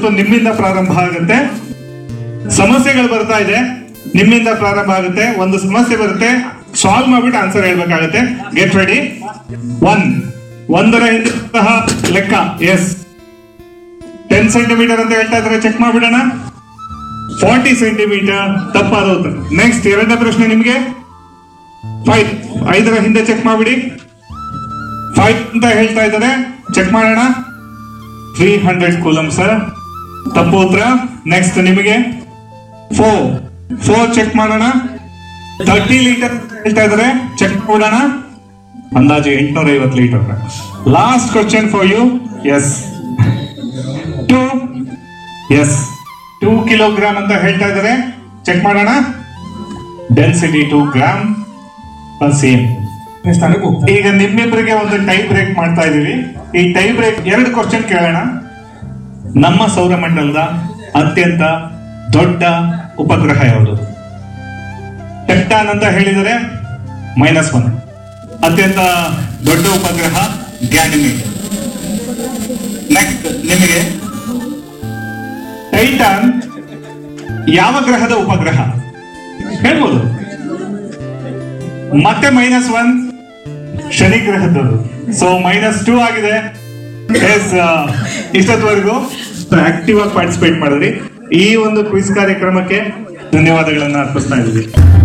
ಇವತ್ತು ನಿಮ್ಮಿಂದ ಪ್ರಾರಂಭ ಆಗುತ್ತೆ ಸಮಸ್ಯೆಗಳು ಬರ್ತಾ ಇದೆ ನಿಮ್ಮಿಂದ ಪ್ರಾರಂಭ ಆಗುತ್ತೆ ಒಂದು ಸಮಸ್ಯೆ ಬರುತ್ತೆ ಸಾಲ್ವ್ ಮಾಡ್ಬಿಟ್ಟು ಆನ್ಸರ್ ಹೇಳ್ಬೇಕಾಗುತ್ತೆ ಗೆಟ್ ರೆಡಿ ಒನ್ ಒಂದರ ಹಿಂದೆ ಸಹ ಲೆಕ್ಕ ಎಸ್ ಟೆನ್ ಸೆಂಟಿಮೀಟರ್ ಅಂತ ಹೇಳ್ತಾ ಇದ್ರೆ ಚೆಕ್ ಮಾಡ್ಬಿಡೋಣ ಫಾರ್ಟಿ ಸೆಂಟಿಮೀಟರ್ ತಪ್ಪಾದ ಉತ್ತರ ನೆಕ್ಸ್ಟ್ ಎರಡನೇ ಪ್ರಶ್ನೆ ನಿಮ್ಗೆ ಫೈವ್ ಐದರ ಹಿಂದೆ ಚೆಕ್ ಮಾಡ್ಬಿಡಿ ಫೈವ್ ಅಂತ ಹೇಳ್ತಾ ಇದ್ದಾರೆ ಚೆಕ್ ಮಾಡೋಣ ತ್ರೀ ಹಂಡ್ರೆಡ್ ಕೂಲಮ್ ಸರ್ ತಪ್ಪು ಉತ್ತರ ನೆಕ್ಸ್ಟ್ ನಿಮಗೆ ಫೋರ್ ಫೋರ್ ಚೆಕ್ ಮಾಡೋಣ ತರ್ಟಿ ಲೀಟರ್ ಹೇಳ್ತಾ ಇದ್ದಾರೆ ಚೆಕ್ ಮಾಡೋಣ ಅಂದಾಜು ಎಂಟ್ನೂರ ಐವತ್ತು litre last question for U S two S two kilogram ಅಂತ ಹೇಳ್ತಾ ಇದ್ದಾರೆ ಚೆಕ್ ಮಾಡೋಣ ಡೆನ್ಸಿಟಿ ಟೂ ಗ್ರಾಮ್ ಸೇಮ್ ಈಗ ನಿಮ್ಮಿಬ್ಬರಿಗೆ ಒಂದು ಟೈ ಬ್ರೇಕ್ ಮಾಡ್ತಾ ಇದೀವಿ ಈ ಟೈ ಬ್ರೇಕ್ ಎರಡು ಕ್ವಶನ್ ಕೇಳೋಣ ನಮ್ಮ ಸೌರಮಂಡಲದ ಅತ್ಯಂತ ದೊಡ್ಡ ಉಪಗ್ರಹ ಯಾವುದು ಟೆಕ್ಟಾನ್ ಅಂತ ಹೇಳಿದರೆ ಮೈನಸ್ ಒನ್ ಅತ್ಯಂತ ದೊಡ್ಡ ಉಪಗ್ರಹ ಗ್ಯಾನಿಮೇಟ್ ನೆಕ್ಸ್ಟ್ ನಿಮಗೆ ಟೈಟಾನ್ ಯಾವ ಗ್ರಹದ ಉಪಗ್ರಹ ಹೇಳ್ಬೋದು ಮತ್ತೆ ಮೈನಸ್ ಒನ್ ಶನಿ ಗ್ರಹದದು ಸೊ ಮೈನಸ್ ಟೂ ಆಗಿದೆ ಎಸ್ ಇಷ್ಟೊತ್ತವರೆಗೂ ಆಕ್ಟಿವ್ ಆಗಿ ಪಾರ್ಟಿಸಿಪೇಟ್ ಮಾಡಿದ್ರಿ ಈ ಒಂದು ಕ್ವಿಸ್ ಕಾರ್ಯಕ್ರಮಕ್ಕೆ ಧನ್ಯವಾದಗಳನ್ನ ಅರ್ಪಿಸ್ತಾ ಇದ್ದೀವಿ